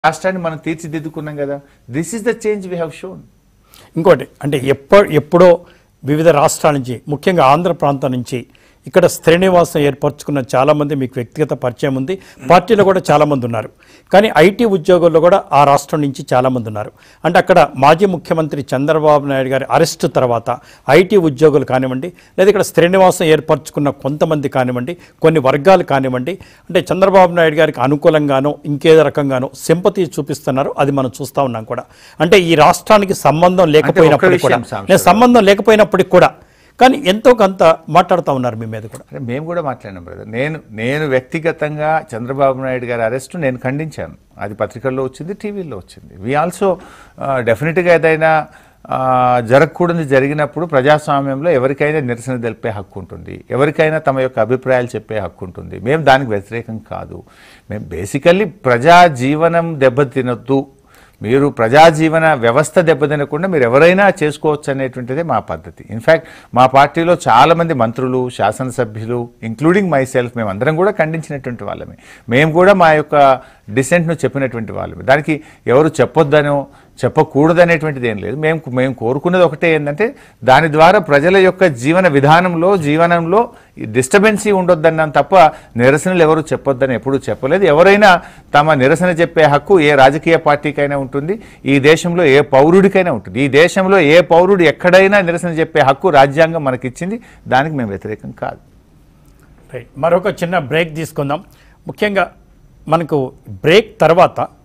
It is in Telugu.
రాష్ట్రాన్ని మనం తీర్చిదిద్దుకున్నాం కదా this is the change we have shown ఇంకోటి అంటే ఎప్ప ఎప్పుడో వివిధ రాష్ట్రాల నుంచి ముఖ్యంగా ఆంధ్ర ప్రాంతం నుంచి ఇక్కడ శ్రీనివాసం ఏర్పరచుకున్న చాలామంది మీకు వ్యక్తిగత పరిచయం ఉంది పార్టీలో కూడా చాలామంది ఉన్నారు కానీ ఐటీ ఉద్యోగుల్లో కూడా ఆ రాష్ట్రం నుంచి చాలామంది ఉన్నారు అంటే అక్కడ మాజీ ముఖ్యమంత్రి చంద్రబాబు నాయుడు గారి అరెస్టు తర్వాత ఐటీ ఉద్యోగులు కానివ్వండి లేదా ఇక్కడ శ్రీనివాసం ఏర్పరచుకున్న కొంతమంది కానివ్వండి కొన్ని వర్గాలు కానివ్వండి అంటే చంద్రబాబు నాయుడు గారికి అనుకూలంగానో ఇంకేదో రకంగానో సింపతి చూపిస్తున్నారు అది మనం చూస్తూ ఉన్నాం కూడా అంటే ఈ రాష్ట్రానికి సంబంధం లేకపోయినప్పటికీ కూడా విషయం, సాంబశివరావు. నేను సంబంధం లేకపోయినప్పటికీ కూడా కానీ ఎంతో కొంత మాట్లాడుతూ ఉన్నారు మీ మీద కూడా అంటే మేము కూడా మాట్లాడినాం బ్రదర్ నేను నేను వ్యక్తిగతంగా చంద్రబాబు నాయుడు గారి అరెస్టు నేను ఖండించాను అది పత్రికల్లో వచ్చింది టీవీలో వచ్చింది వి ఆల్సో డెఫినెట్గా ఏదైనా ఆ, జరగకూడదు జరిగినప్పుడు ప్రజాస్వామ్యంలో ఎవరికైనా నిరసన తెలిపే హక్కు ఉంటుంది ఎవరికైనా తమ యొక్క అభిప్రాయాలు చెప్పే హక్కు ఉంటుంది మేము దానికి వ్యతిరేకం కాదు మేము బేసికల్లీ ప్రజా జీవనం దెబ్బతినొద్దు మీరు ప్రజాజీవన వ్యవస్థ దెబ్బతినకుండా మీరు ఎవరైనా చేసుకోవచ్చు అనేటువంటిదే మా పద్ధతి ఇన్ఫ్యాక్ట్ మా పార్టీలో చాలామంది మంత్రులు శాసనసభ్యులు ఇంక్లూడింగ్ మై సెల్ఫ్ మేము అందరం కూడా ఖండించినటువంటి వాళ్ళమే మేము కూడా మా యొక్క డిసెంట్ను చెప్పినటువంటి వాళ్ళమే దానికి ఎవరు చెప్పొద్దనో చెప్పకూడదనేటువంటిది ఏం లేదు మేము మేము కోరుకున్నది ఒకటే ఏంటంటే దాని ద్వారా ప్రజల యొక్క జీవన విధానంలో జీవనంలో డిస్టర్బెన్సీ ఉండొద్దన్నాను తప్ప నిరసనలు ఎవరు చెప్పొద్దని ఎప్పుడూ చెప్పలేదు ఎవరైనా తమ నిరసన చెప్పే హక్కు ఏ రాజకీయ పార్టీకైనా ఉంటుంది ఈ దేశంలో ఏ పౌరుడికైనా ఉంటుంది ఈ దేశంలో ఏ పౌరుడు ఎక్కడైనా నిరసన చెప్పే హక్కు రాజ్యాంగం మనకిచ్చింది దానికి మేము వ్యతిరేకం కాదు రైట్ మరొక చిన్న బ్రేక్ తీసుకుందాం ముఖ్యంగా మనకు బ్రేక్ తర్వాత